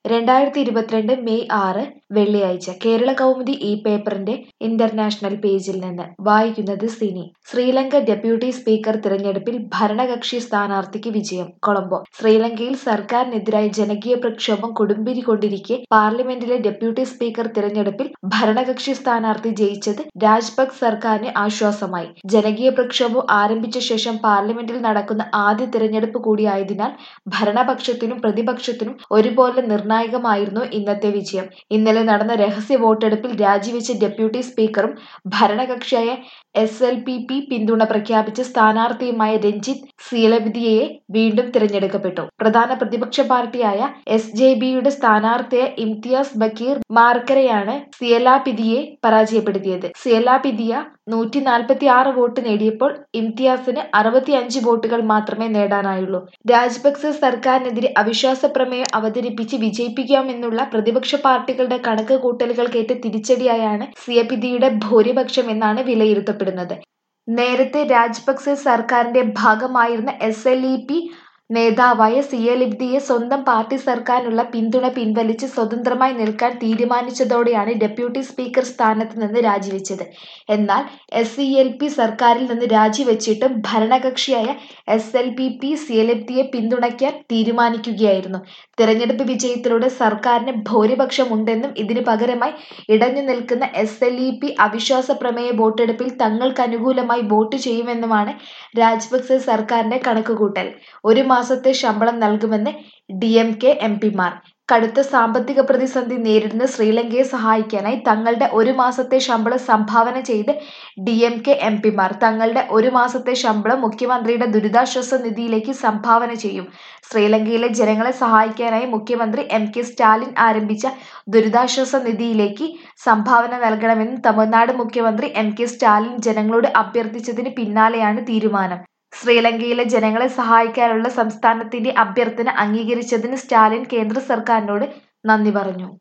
രണ്ടായിരത്തി ഇരുപത്തിരണ്ട് മെയ് ആറ് വെള്ളിയാഴ്ച കേരള കൗമുദി ഈ പേപ്പറിന്റെ ഇന്റർനാഷണൽ പേജിൽ നിന്ന് വായിക്കുന്നത് സിനി ശ്രീലങ്ക ഡെപ്യൂട്ടി സ്പീക്കർ തിരഞ്ഞെടുപ്പിൽ ഭരണകക്ഷി സ്ഥാനാർത്ഥിക്ക് വിജയം കൊളംബോ ശ്രീലങ്കയിൽ സർക്കാരിനെതിരായി ജനകീയ പ്രക്ഷോഭം കൊടുമ്പിരി കൊണ്ടിരിക്കെ പാർലമെന്റിലെ ഡെപ്യൂട്ടി സ്പീക്കർ തിരഞ്ഞെടുപ്പിൽ ഭരണകക്ഷി സ്ഥാനാർത്ഥി ജയിച്ചത് രാജ്പക്സ് സർക്കാരിന് ആശ്വാസമായി ജനകീയ പ്രക്ഷോഭം ആരംഭിച്ച ശേഷം പാർലമെന്റിൽ നടക്കുന്ന ആദ്യ തിരഞ്ഞെടുപ്പ് കൂടിയായതിനാൽ ഭരണപക്ഷത്തിനും പ്രതിപക്ഷത്തിനും ഒരുപോലെ നിർണായകമായിരുന്നു ഇന്നത്തെ വിജയം ഇന്നലെ നടന്ന രഹസ്യ വോട്ടെടുപ്പിൽ രാജിവെച്ച ഡെപ്യൂട്ടി സ്പീക്കറും ഭരണകക്ഷിയായ എസ് എൽ പി പി പിന്തുണ പ്രഖ്യാപിച്ച സ്ഥാനാർത്ഥിയുമായ രഞ്ജിത്ത് സീലവിദിയയെ വീണ്ടും തിരഞ്ഞെടുക്കപ്പെട്ടു പ്രധാന പ്രതിപക്ഷ പാർട്ടിയായ എസ് ജെ ബിയുടെ സ്ഥാനാർത്ഥിയായ ഇംതിയാസ് ബക്കീർ മാർക്കരെയാണ് സിയലാപിദിയെ പരാജയപ്പെടുത്തിയത് സിയലാപിദിയ നൂറ്റി നാൽപ്പത്തി ആറ് വോട്ട് നേടിയപ്പോൾ ഇംതിയാസിന് അറുപത്തിയഞ്ച് വോട്ടുകൾ മാത്രമേ നേടാനായുള്ളൂ രാജപക്സെ സർക്കാരിനെതിരെ അവിശ്വാസ പ്രമേയം അവതരിപ്പിച്ച് വിജയിപ്പിക്കാമെന്നുള്ള പ്രതിപക്ഷ പാർട്ടികളുടെ കണക്ക് കൂട്ടലുകൾക്കേറ്റ തിരിച്ചടിയായാണ് സിയപിദിയുടെ ഭൂരിപക്ഷം എന്നാണ് വിലയിരുത്തപ്പെടുന്നത് നേരത്തെ രാജപക്സെ സർക്കാരിന്റെ ഭാഗമായിരുന്ന എസ് എൽ ഇ പി നേതാവായ സിയലിബ്ദിയെ സ്വന്തം പാർട്ടി സർക്കാരിനുള്ള പിന്തുണ പിൻവലിച്ച് സ്വതന്ത്രമായി നിൽക്കാൻ തീരുമാനിച്ചതോടെയാണ് ഡെപ്യൂട്ടി സ്പീക്കർ സ്ഥാനത്ത് നിന്ന് രാജിവെച്ചത് എന്നാൽ എസ് സി എൽ പി സർക്കാരിൽ നിന്ന് രാജിവെച്ചിട്ടും ഭരണകക്ഷിയായ എസ് എൽ പി പി സിയലിബ്ദിയെ പിന്തുണയ്ക്കാൻ തീരുമാനിക്കുകയായിരുന്നു തിരഞ്ഞെടുപ്പ് വിജയത്തിലൂടെ സർക്കാരിന് ഭൂരിപക്ഷമുണ്ടെന്നും ഇതിന് പകരമായി ഇടഞ്ഞു നിൽക്കുന്ന എസ് എൽ ഇ പി അവിശ്വാസ പ്രമേയ വോട്ടെടുപ്പിൽ തങ്ങൾക്ക് അനുകൂലമായി വോട്ട് ചെയ്യുമെന്നുമാണ് രാജപക്സെ സർക്കാരിന്റെ കണക്കുകൂട്ടൽ ഒരു മാസത്തെ ശമ്പളം നൽകുമെന്ന് ഡി എം കെ എം പിമാർ കടുത്ത സാമ്പത്തിക പ്രതിസന്ധി നേരിടുന്ന ശ്രീലങ്കയെ സഹായിക്കാനായി തങ്ങളുടെ ഒരു മാസത്തെ ശമ്പളം സംഭാവന ചെയ്ത് ഡി എം കെ എം പിമാർ തങ്ങളുടെ ഒരു മാസത്തെ ശമ്പളം മുഖ്യമന്ത്രിയുടെ ദുരിതാശ്വാസ നിധിയിലേക്ക് സംഭാവന ചെയ്യും ശ്രീലങ്കയിലെ ജനങ്ങളെ സഹായിക്കാനായി മുഖ്യമന്ത്രി എം കെ സ്റ്റാലിൻ ആരംഭിച്ച ദുരിതാശ്വാസ നിധിയിലേക്ക് സംഭാവന നൽകണമെന്ന് തമിഴ്നാട് മുഖ്യമന്ത്രി എം കെ സ്റ്റാലിൻ ജനങ്ങളോട് അഭ്യർത്ഥിച്ചതിന് പിന്നാലെയാണ് തീരുമാനം ശ്രീലങ്കയിലെ ജനങ്ങളെ സഹായിക്കാനുള്ള സംസ്ഥാനത്തിന്റെ അഭ്യർത്ഥന അംഗീകരിച്ചതിന് സ്റ്റാലിൻ കേന്ദ്ര സർക്കാരിനോട് നന്ദി പറഞ്ഞു